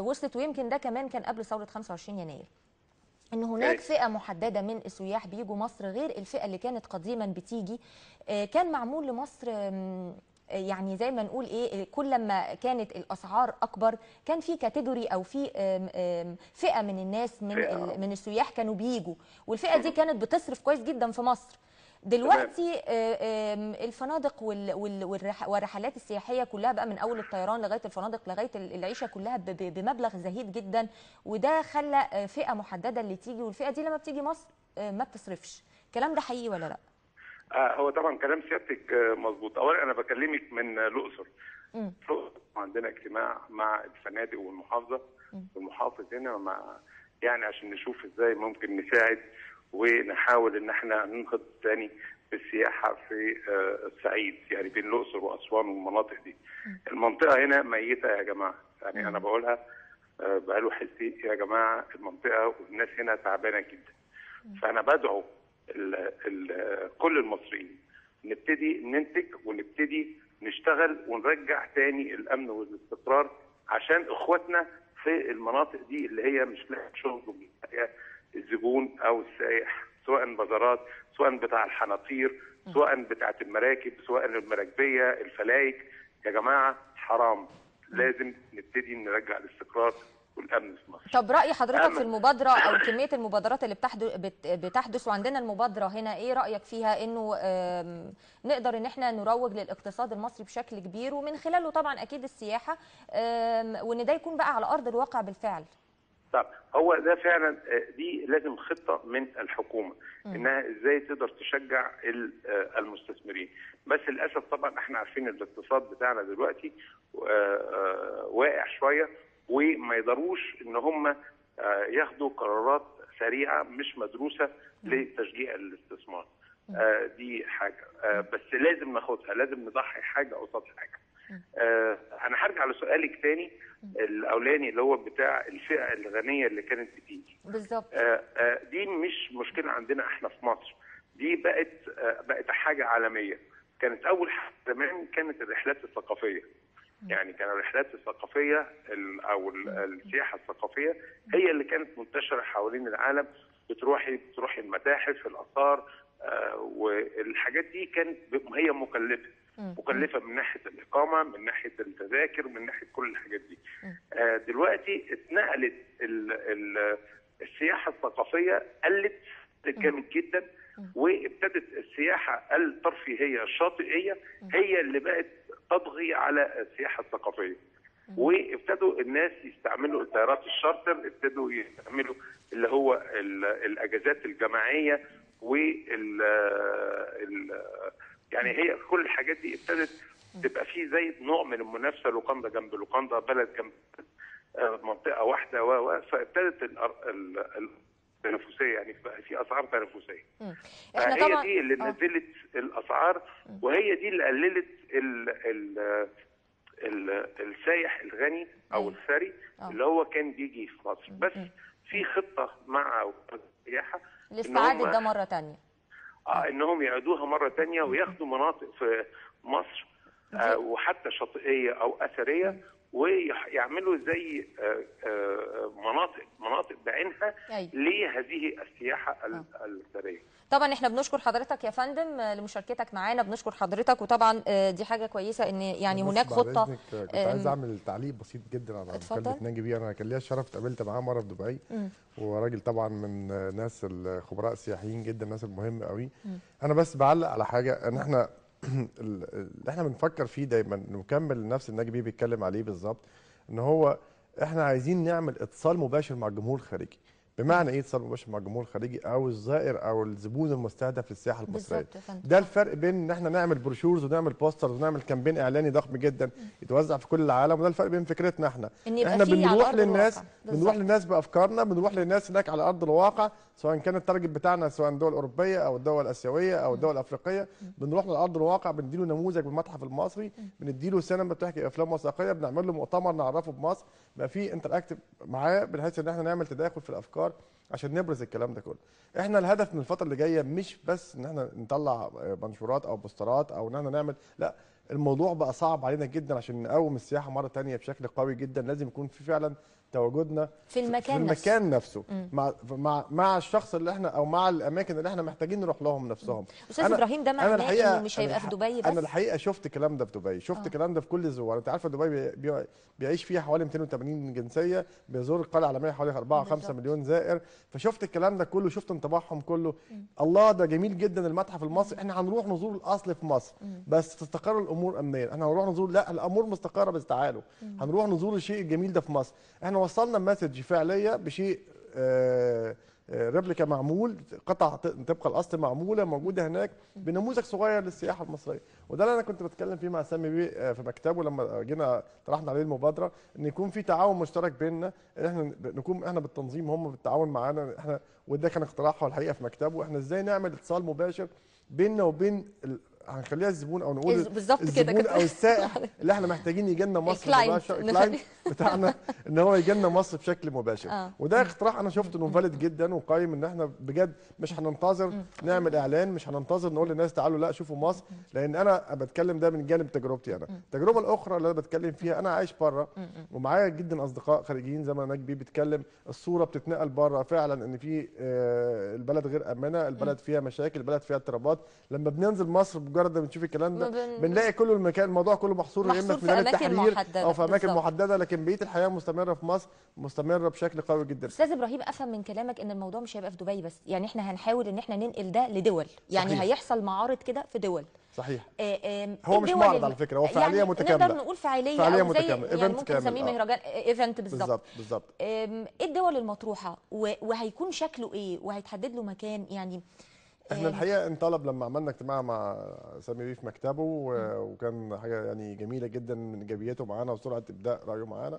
وصلت ويمكن ده كمان كان قبل ثوره 25 يناير ان هناك فئه محدده من السياح بيجوا مصر غير الفئه اللي كانت قديما بتيجي آه، كان معمول لمصر آم، يعني زي ما نقول ايه كل ما كانت الاسعار اكبر كان في كاتيجوري او في آم، آم، فئه من الناس من فئة. ال- من السياح كانوا بيجوا والفئه دي كانت بتصرف كويس جدا في مصر دلوقتي آه، آم، الفنادق وال- وال- والرح- والرحلات السياحيه كلها بقى من اول الطيران لغايه الفنادق لغايه ال- العيشه كلها ب- ب- بمبلغ زهيد جدا وده خلى آه، فئه محدده اللي تيجي والفئه دي لما بتيجي مصر آه، ما بتصرفش الكلام ده حقيقي ولا لا آه هو طبعا كلام سيادتك آه، مظبوط اولا انا بكلمك من آه، الاقصر مم. الأقصر عندنا اجتماع مع الفنادق والمحافظه والمحافظ هنا مع يعني عشان نشوف ازاي ممكن نساعد ونحاول ان احنا ننهض تاني بالسياحه في آه، الصعيد يعني بين الاقصر واسوان والمناطق دي. المنطقه هنا ميته يا جماعه يعني انا بقولها آه، بقاله حسي يا جماعه المنطقه والناس هنا تعبانه جدا. فانا بدعو ال ال كل المصريين نبتدي ننتج ونبتدي نشتغل ونرجع تاني الامن والاستقرار عشان اخواتنا في المناطق دي اللي هي مش لاقيه شغل ومش لاقيه الزبون او السائح سواء بازارات سواء بتاع الحناطير سواء بتاعه المراكب سواء المراكبيه الفلايك يا جماعه حرام لازم نبتدي نرجع الاستقرار والامن في مصر طب راي حضرتك أمل. في المبادره او كميه المبادرات اللي بتحدث بتحدث وعندنا المبادره هنا ايه رايك فيها انه آم، نقدر ان احنا نروج للاقتصاد المصري بشكل كبير ومن خلاله طبعا اكيد السياحه آم، وان ده يكون بقى على ارض الواقع بالفعل طب هو ده فعلا آه، دي لازم خطه من الحكومه انها ازاي تقدر تشجع ال- آه، المستثمرين بس للاسف طبعا احنا عارفين الاقتصاد بتاعنا دلوقتي آه، آه، واقع شويه وما يقدروش ان هم آه، ياخدوا قرارات سريعه مش مدروسه لتشجيع الاستثمار آه، دي حاجه آه، بس لازم ناخدها لازم نضحي حاجه قصاد حاجه آه، انا هرجع لسؤالك تاني الاولاني اللي هو بتاع الفئه الغنيه اللي كانت بتيجي بالظبط آه، آه، دي مش مشكله عندنا احنا في مصر دي بقت آه، بقت حاجه عالميه كانت اول حاجه زمان كانت الرحلات الثقافيه يعني كان الرحلات الثقافيه ال- او ال- السياحه الثقافيه هي اللي كانت منتشره حوالين العالم بتروحي بتروحي المتاحف الاثار آه، والحاجات دي كانت ب- هي مكلفه مكلفه من ناحيه الاقامه من ناحيه التذاكر من ناحيه كل الحاجات دي آه، دلوقتي اتنقلت ال- ال- السياحه الثقافيه قلت جامد جدا وابتدت السياحه الترفيهيه الشاطئيه هي اللي بقت تطغي على السياحه الثقافيه وابتدوا الناس يستعملوا الطيارات الشارتر ابتدوا يستعملوا اللي هو ال- الاجازات الجماعيه وال ال- يعني هي كل الحاجات دي ابتدت تبقى في زي نوع من المنافسه لوكاندا جنب لوكاندا بلد جنب آه، منطقه واحده و و- فابتدت الأر- ال- ال- التنافسيه يعني بقى في اسعار تنافسيه مم. احنا هي طبعا دي اللي آه. نزلت الاسعار وهي دي اللي قللت ال ال ال السايح الغني او أيوة. الثري آه. اللي هو كان بيجي في مصر بس في خطه مع وزارة السياحه إن لاستعاده هم- ده مره تانية اه انهم يعيدوها مره تانية وياخدوا مناطق في مصر آه وحتى شاطئيه او اثريه ويعملوا زي آه آه مناطق مناطق بعينها أيوة. لهذه السياحه ال- الاثريه طبعا احنا بنشكر حضرتك يا فندم آه، لمشاركتك معانا بنشكر حضرتك وطبعا آه، دي حاجه كويسه ان يعني بص هناك بعد خطه إذنك، كنت آم، عايز اعمل تعليق بسيط جدا على اتفضل. مكالمه ناجي بيه انا كان ليا الشرف اتقابلت معاه مره في دبي وراجل طبعا من ناس الخبراء السياحيين جدا الناس المهمه قوي انا بس بعلق على حاجه ان احنا ال- اللي احنا بنفكر فيه دايما نكمل نفس الناجي بيه بيتكلم عليه بالظبط ان هو احنا عايزين نعمل اتصال مباشر مع الجمهور الخارجي بمعنى ايه اتصال مباشر مع الجمهور الخارجي او الزائر او الزبون المستهدف للسياحه المصريه بالظبط يا فندم. ده الفرق بين ان احنا نعمل بروشورز ونعمل بوسترز ونعمل كامبين اعلاني ضخم جدا يتوزع في كل العالم وده الفرق بين فكرتنا احنا إن يبقى احنا فيه على بنروح أرض للناس الواقع. بنروح بالظبط. للناس بافكارنا بنروح للناس هناك على ارض الواقع سواء كان التارجت بتاعنا سواء الدول الاوروبيه او الدول الاسيويه او الدول الافريقيه بنروح لارض الواقع بنديله نموذج بالمتحف المصري بنديله سينما بتحكي افلام وثائقيه بنعمل له مؤتمر نعرفه بمصر بقى في انتراكتيف معاه بحيث ان احنا نعمل تداخل في الافكار عشان نبرز الكلام ده كله احنا الهدف من الفتره اللي جايه مش بس ان احنا نطلع منشورات او بوسترات او ان احنا نعمل لا الموضوع بقى صعب علينا جدا عشان نقوم السياحه مره تانية بشكل قوي جدا لازم يكون في فعلا تواجدنا في المكان في المكان نفسه, مم. مع مع مع الشخص اللي احنا او مع الاماكن اللي احنا محتاجين نروح لهم نفسهم استاذ أنا- ابراهيم ده أنا معناه الحقيقة- انه مش هيبقى أنا في الح- دبي انا بس الحقيقه شفت الكلام ده في دبي شفت آه. الكلام ده في كل الزوار انت عارفه دبي بي- بي- بيعيش فيها حوالي 280 جنسيه بيزور القلعه العالميه حوالي 4 5 بالظبط. مليون زائر فشفت الكلام ده كله شفت انطباعهم كله الله ده جميل جدا المتحف المصري احنا هنروح نزور الاصل في مصر بس تستقر الامور امنيا احنا هنروح نزور لا الامور مستقره بس تعالوا هنروح نزور الشيء الجميل ده في مصر احنا وصلنا مسج فعليه بشيء آه، آه، ريبليكا معمول قطع ت- تبقى الاصل معموله موجوده هناك بنموذج صغير للسياحه المصريه وده اللي انا كنت بتكلم فيه مع سامي بيه آه، في مكتبه لما جينا طرحنا عليه المبادره ان يكون في تعاون مشترك بيننا ان احنا نكون احنا بالتنظيم هم بالتعاون معانا احنا وده كان اقتراحه الحقيقه في مكتبه احنا ازاي نعمل اتصال مباشر بيننا وبين ال... هنخليها الزبون او نقول إز- بالظبط كده الزبون كنت- او السائح اللي احنا محتاجين يجي لنا مصر الكلاينت. مباشر الكلاينت بتاعنا ان هو يجي لنا مصر بشكل مباشر آه. وده اقتراح انا شفته انه فاليد جدا وقايم ان احنا بجد مش هننتظر نعمل اعلان مش هننتظر نقول للناس تعالوا لا شوفوا مصر لان انا بتكلم ده من جانب تجربتي انا التجربه الاخرى اللي انا بتكلم فيها انا عايش بره ومعايا جدا اصدقاء خارجيين زي ما نجبي بيتكلم الصوره بتتنقل بره فعلا ان في آه، البلد غير امنه البلد فيها مشاكل البلد فيها اضطرابات لما بننزل مصر مجرد ما بنشوف الكلام ده ما بن- بنلاقي كل المكان الموضوع كله محصور يا اما محصور في في ميدان أماكن التحرير محددة. او في اماكن بالظبط. محدده لكن بقيه الحياه مستمره في مصر مستمره بشكل قوي جدا استاذ ابراهيم افهم من كلامك ان الموضوع مش هيبقى في دبي بس يعني احنا هنحاول ان احنا ننقل ده لدول يعني صحيح. هيحصل معارض كده في دول صحيح آه، آم، هو مش الدول معرض اللي- على فكرة، هو فعالية يعني متكاملة. نقدر نقول فعاليه فعالية أو زي متكاملة، يعني event ممكن كامل، نسميه آه. مهرجان ايفنت بالظبط بالظبط بالظبط آم، ايه الدول المطروحه و- وهيكون شكله ايه وهيتحدد له مكان يعني احنا آم، الحقيقه انطلب لما عملنا اجتماع مع سامي بيه في مكتبه و- وكان حاجه يعني جميله جدا من ايجابياته معانا وسرعه ابداء رايه معانا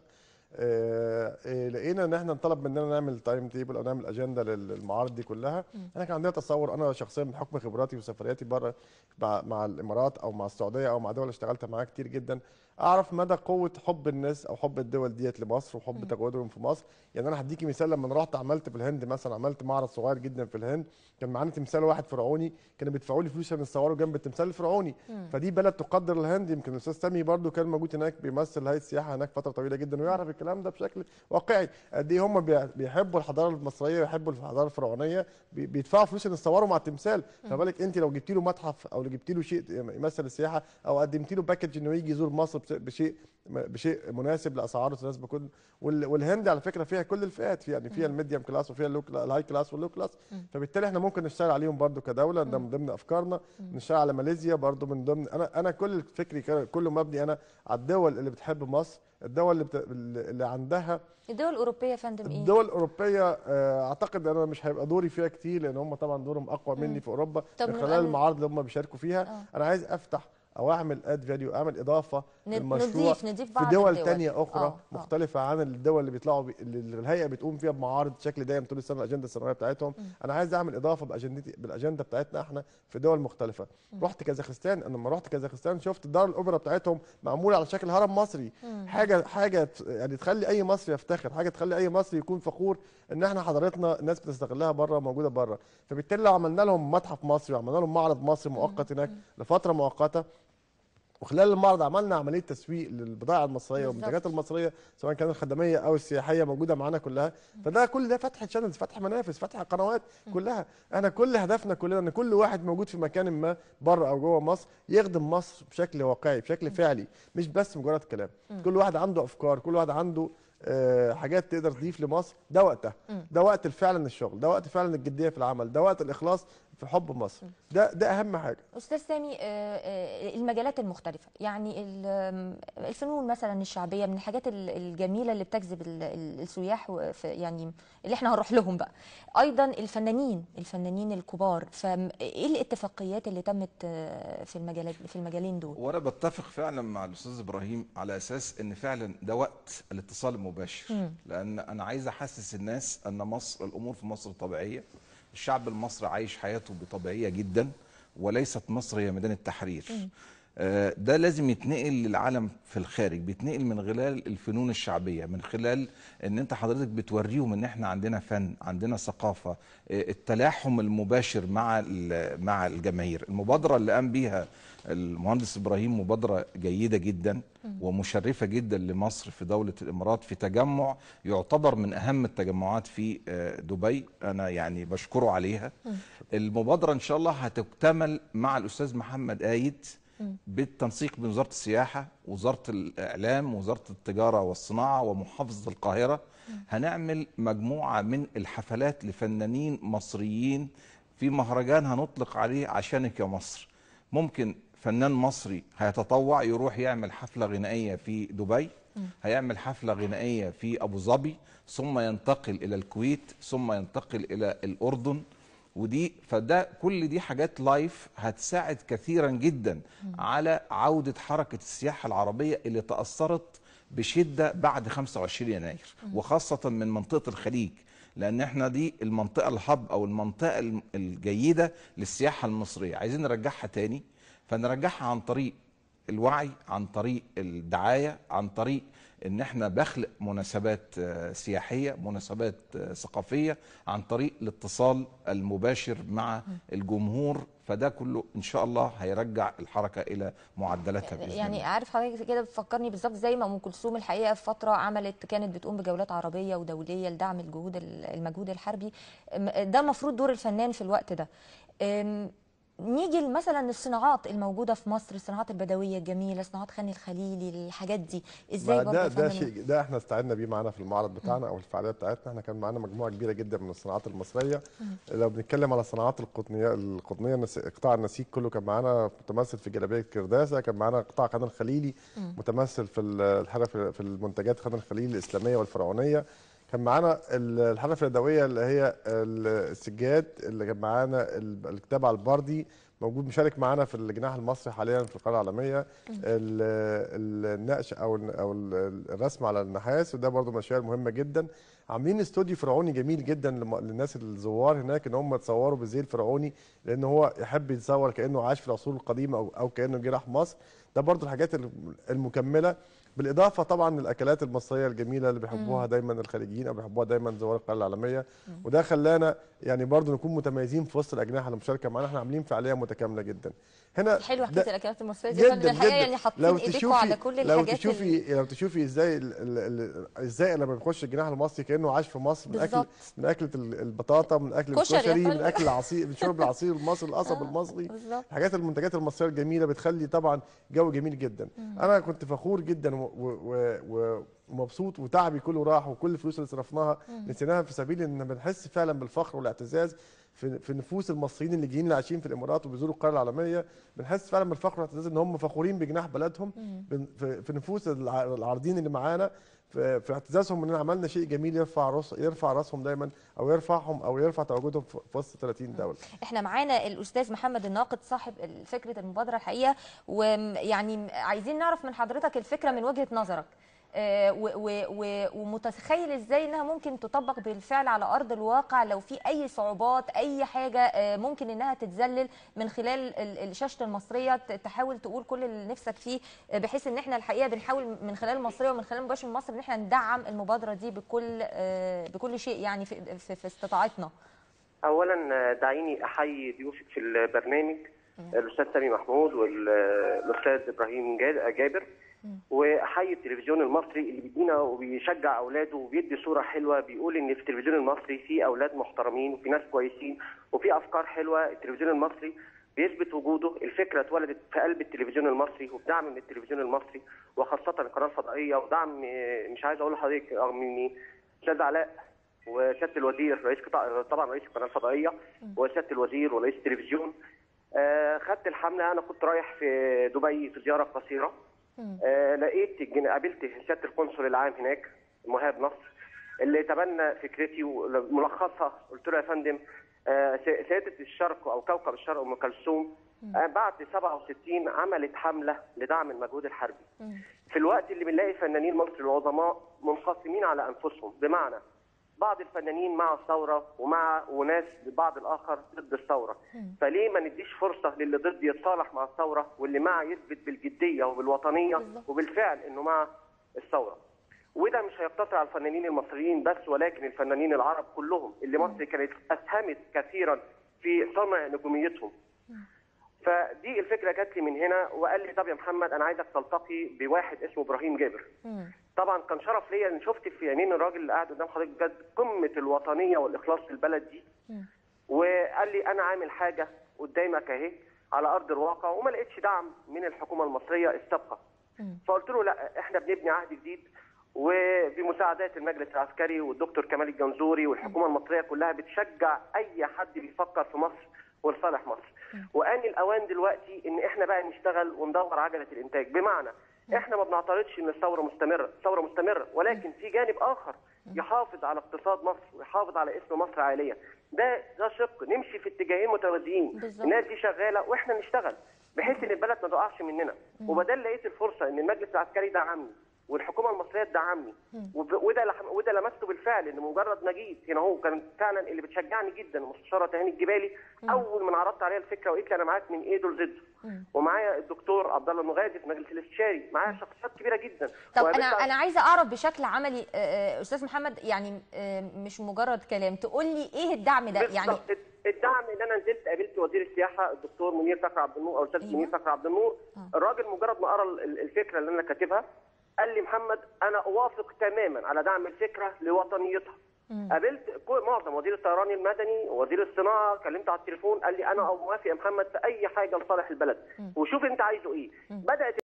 آه، آه، لقينا ان احنا انطلب مننا نعمل تايم تيبل او نعمل اجنده للمعارض دي كلها احنا كان عندنا تصور انا شخصيا بحكم خبراتي وسفرياتي بره مع, مع الامارات او مع السعوديه او مع دول اشتغلت معاها كتير جدا اعرف مدى قوه حب الناس او حب الدول ديت لمصر وحب تواجدهم في مصر يعني انا هديكي مثال لما أنا رحت عملت في الهند مثلا عملت معرض صغير جدا في الهند كان معانا تمثال واحد فرعوني كانوا بيدفعوا لي فلوس عشان يصوروا جنب التمثال الفرعوني فدي بلد تقدر الهند يمكن الاستاذ سامي برضو كان موجود هناك بيمثل هيئه السياحه هناك فتره طويله جدا ويعرف الكلام ده بشكل واقعي قد ايه هم بي- بيحبوا الحضاره المصريه ويحبوا الحضاره الفرعونيه بي- بيدفعوا فلوس عشان يصوروا مع التمثال فبالك انت لو جبتي له متحف او لو جبتي له شيء يمثل السياحه او قدمتي له باكج انه يجي يزور مصر بش- بشيء بشيء مناسب لاسعاره تناسب كل وال- والهند على فكره فيها كل الفئات في يعني فيها الميديم كلاس وفيها اللو كلا- الهاي كلاس واللو كلاس فبالتالي احنا ممكن نشتغل عليهم برضو كدوله ده من ضمن افكارنا نشتغل على ماليزيا برضو من ضمن انا انا كل فكري كان- كله مبني انا على الدول اللي بتحب مصر الدول اللي, بت... اللي عندها الدول الاوروبيه يا فندم ايه الدول الاوروبيه آه، اعتقد انا مش هيبقى دوري فيها كتير لان هم طبعا دورهم اقوى مني في اوروبا طب من نبقى خلال ن- المعارض اللي هم بيشاركوا فيها آه. انا عايز افتح او اعمل اد فاليو اعمل اضافه ن- للمشروع نضيف- نضيف في بعض دول الدول. تانية اخرى آه، آه. مختلفه عن الدول اللي بيطلعوا بي... اللي الهيئه بتقوم فيها بمعارض بشكل دايم طول السنه الاجنده السنويه بتاعتهم انا عايز اعمل اضافه باجندتي بالاجنده بتاعتنا احنا في دول مختلفه رحت كازاخستان انا لما رحت كازاخستان شفت دار الاوبرا بتاعتهم معموله على شكل هرم مصري حاجه حاجه ت- يعني تخلي اي مصري يفتخر حاجه تخلي اي مصري يكون فخور ان احنا حضارتنا الناس بتستغلها بره موجوده بره فبالتالي لو عملنا لهم متحف مصري وعملنا لهم معرض مصري مؤقت هناك لفتره مؤقته وخلال المعرض عملنا عمليه تسويق للبضائع المصريه بالظبط. والمنتجات المصريه سواء كانت الخدميه او السياحيه موجوده معانا كلها فده كل ده فتح شانلز فتح منافس فتح قنوات كلها انا كل هدفنا كلنا ان كل واحد موجود في مكان ما بره او جوه مصر يخدم مصر بشكل واقعي بشكل فعلي مش بس مجرد كلام كل واحد عنده افكار كل واحد عنده آه، حاجات تقدر تضيف لمصر ده وقتها ده وقت فعلا الشغل ده وقت فعلا الجديه في العمل ده وقت الاخلاص في حب مصر ده ده اهم حاجه استاذ سامي آه، آه، المجالات المختلفه يعني ال- آم، الفنون مثلا الشعبيه من الحاجات ال- الجميله اللي بتجذب ال- ال- السياح وف- يعني اللي احنا هنروح لهم بقى ايضا الفنانين الفنانين الكبار فايه الاتفاقيات اللي تمت آه، في المجالات في المجالين دول وانا بتفق فعلا مع الاستاذ ابراهيم على اساس ان فعلا ده وقت الاتصال المباشر لان انا عايز احسس الناس ان مصر الامور في مصر طبيعيه الشعب المصري عايش حياته بطبيعيه جدا وليست مصر هي ميدان التحرير آه، ده لازم يتنقل للعالم في الخارج بيتنقل من خلال الفنون الشعبيه من خلال ان انت حضرتك بتوريهم ان احنا عندنا فن عندنا ثقافه آه، التلاحم المباشر مع ال- مع الجماهير المبادره اللي قام بيها المهندس ابراهيم مبادره جيده جدا ومشرفه جدا لمصر في دوله الامارات في تجمع يعتبر من اهم التجمعات في آه، دبي انا يعني بشكره عليها المبادره ان شاء الله هتكتمل مع الاستاذ محمد ايد بالتنسيق بين وزاره السياحه وزاره الاعلام وزاره التجاره والصناعه ومحافظه القاهره هنعمل مجموعه من الحفلات لفنانين مصريين في مهرجان هنطلق عليه عشانك يا مصر ممكن فنان مصري هيتطوع يروح يعمل حفله غنائيه في دبي هيعمل حفله غنائيه في ابو ظبي ثم ينتقل الى الكويت ثم ينتقل الى الاردن ودي فده كل دي حاجات لايف هتساعد كثيرا جدا على عودة حركة السياحة العربية اللي تأثرت بشدة بعد 25 يناير وخاصة من منطقة الخليج لأن احنا دي المنطقة الهب أو المنطقة الم- الجيدة للسياحة المصرية عايزين نرجعها تاني فنرجعها عن طريق الوعي عن طريق الدعاية عن طريق ان احنا بخلق مناسبات آه، سياحية مناسبات آه، ثقافية عن طريق الاتصال المباشر مع الجمهور فده كله ان شاء الله هيرجع الحركة الى معدلاتها بإذن يعني الله. عارف حضرتك كده بتفكرني بالظبط زي ما ام كلثوم الحقيقه في فتره عملت كانت بتقوم بجولات عربيه ودوليه لدعم الجهود المجهود الحربي م- ده المفروض دور الفنان في الوقت ده أم، نيجي مثلا الصناعات الموجوده في مصر الصناعات البدويه الجميله صناعات خان الخليلي الحاجات دي ازاي ما برضه ده يا ده فندم؟ شيء ده احنا استعدنا بيه معانا في المعرض بتاعنا او الفعاليه بتاعتنا احنا كان معانا مجموعه كبيره جدا من الصناعات المصريه لو بنتكلم على الصناعات القطنيه القطنيه النس- قطاع النسيج كله كان معانا متمثل في جلابيه كرداسه كان معانا قطاع خان الخليلي متمثل في ال- الحرف في المنتجات خان الخليلي الاسلاميه والفرعونيه كان معانا ال- الحرف اليدويه اللي هي ال- السجاد اللي كان معانا ال- الكتاب على البردي موجود مشارك معانا في الجناح المصري حاليا في القاره العالميه ال- ال- النقش او ال- او ال- الرسم على النحاس وده برضو مشاريع مهمه جدا عاملين استوديو فرعوني جميل جدا لم- للناس الزوار هناك ان هم يتصوروا بالزي الفرعوني لان هو يحب يتصور كانه عاش في العصور القديمه او او كانه جه راح مصر ده برضو الحاجات الم- المكمله بالاضافه طبعا للاكلات المصريه الجميله اللي بيحبوها دايما الخليجيين او بيحبوها دايما زوار القاره العالميه وده خلانا يعني برضو نكون متميزين في وسط الاجنحه المشاركه معانا احنا عاملين فعاليه متكامله جدا هنا حلوه ده- حكايه الاكلات المصريه دي يا فندم الحقيقه يعني حاطين ايديكم على كل لو الحاجات تشوفي لو تشوفي ازاي ال- ال- ال- ازاي لما بيخش الجناح المصري كانه عاش في مصر من اكل بالظبط. من اكله ال- البطاطا من اكل كشري يا الكشري من فندم. اكل العصير من شرب العصير المصري القصب المصري بالظبط. الحاجات المنتجات المصريه الجميله بتخلي طبعا جو جميل جدا انا كنت فخور جدا و- و- و- ومبسوط وتعبي كله راح وكل الفلوس اللي صرفناها نسيناها في سبيل ان بنحس فعلا بالفخر والاعتزاز في في نفوس المصريين اللي جايين اللي عايشين في الامارات وبيزوروا القاره العالميه بنحس فعلا بالفخر والاعتزاز ان هم فخورين بجناح بلدهم بن- في, في نفوس الع- العارضين اللي معانا في, في اعتزازهم اننا عملنا شيء جميل يرفع راس يرفع راسهم دايما او يرفعهم او يرفع تواجدهم في في وسط 30 دوله احنا معانا الاستاذ محمد الناقد صاحب فكره المبادره الحقيقه ويعني عايزين نعرف من حضرتك الفكره من وجهه نظرك آه، و- و- و- ومتخيل ازاي انها ممكن تطبق بالفعل على ارض الواقع لو في اي صعوبات اي حاجه آه، ممكن انها تتذلل من خلال ال- الشاشه المصريه ت- تحاول تقول كل اللي نفسك فيه آه، بحيث ان احنا الحقيقه بنحاول من خلال المصريه ومن خلال مباشر مصر ان احنا ندعم المبادره دي بكل آه، بكل شيء يعني في, في, في استطاعتنا اولا دعيني احيي ضيوفك في البرنامج الاستاذ سامي محمود والاستاذ ابراهيم جا- جابر واحيي التلفزيون المصري اللي بيدينا وبيشجع اولاده وبيدي صوره حلوه بيقول ان في التلفزيون المصري في اولاد محترمين وفي ناس كويسين وفي افكار حلوه التلفزيون المصري بيثبت وجوده الفكره اتولدت في قلب التلفزيون المصري وبدعم من التلفزيون المصري وخاصه القناه الفضائيه ودعم آه، مش عايز اقول لحضرتك رغم ان استاذ علاء وسياده الوزير رئيس قطاع طبعا رئيس القناه الفضائيه وسياده الوزير ورئيس التلفزيون آه، خدت الحمله انا كنت رايح في دبي في زياره قصيره آه، لقيت الجن- قابلت سياده القنصل العام هناك مهاب نصر اللي تبنى فكرتي وملخصها قلت له يا فندم آه، س- سيده الشرق او كوكب الشرق ام كلثوم آه، بعد 67 عملت حمله لدعم المجهود الحربي في الوقت اللي بنلاقي فنانين مصر العظماء منقسمين على انفسهم بمعنى بعض الفنانين مع الثوره ومع وناس البعض الاخر ضد الثوره فليه ما نديش فرصه للي ضد يتصالح مع الثوره واللي مع يثبت بالجديه وبالوطنيه بالظبط. وبالفعل انه مع الثوره وده مش هيقتصر على الفنانين المصريين بس ولكن الفنانين العرب كلهم اللي مصر كانت اسهمت كثيرا في صنع نجوميتهم فدي الفكره جات لي من هنا وقال لي طب يا محمد انا عايزك تلتقي بواحد اسمه ابراهيم جابر مم. طبعا كان شرف ليا ان شفت في عينين الراجل اللي قاعد قدام حضرتك بجد قمه الوطنيه والاخلاص في البلد دي وقال لي انا عامل حاجه قدامك اهي على ارض الواقع وما لقيتش دعم من الحكومه المصريه السابقه فقلت له لا احنا بنبني عهد جديد وبمساعدات المجلس العسكري والدكتور كمال الجنزوري والحكومه المصريه كلها بتشجع اي حد بيفكر في مصر ولصالح مصر وان الاوان دلوقتي ان احنا بقى نشتغل وندور عجله الانتاج بمعنى احنا ما بنعترضش ان الثوره مستمره الثوره مستمره ولكن في جانب اخر يحافظ على اقتصاد مصر ويحافظ على اسم مصر عاليا ده ده شق نمشي في اتجاهين متوازيين بالظبط. الناس دي شغاله واحنا نشتغل بحيث ان البلد ما تقعش مننا وبدل لقيت الفرصه ان المجلس العسكري دعمني والحكومه المصريه تدعمني وب- وده لح- وده لمسته بالفعل ان مجرد ما جيت هنا هو كان فعلا اللي بتشجعني جدا المستشاره تهاني الجبالي اول ما عرضت عليها الفكره وقالت لي انا معاك من ايده لزده ومعايا الدكتور عبد الله المغادي في مجلس الاستشاري معايا شخصيات كبيره جدا طب وقابلت انا على- انا عايزه اعرف بشكل عملي آه، آه، استاذ محمد يعني آه، مش مجرد كلام تقول لي ايه الدعم ده يعني بالظبط. الدعم ان انا نزلت قابلت وزير السياحه الدكتور منير فخر عبد النور او الاستاذ أيوة. منير فخر عبد النور الراجل مجرد ما قرا ال- الفكره اللي انا كاتبها قال لي محمد انا اوافق تماما على دعم الفكره لوطنيتها قابلت كل- معظم وزير الطيران المدني ووزير الصناعه كلمت على التليفون قال لي انا موافق يا محمد في اي حاجه لصالح البلد وشوف انت عايزه ايه بدات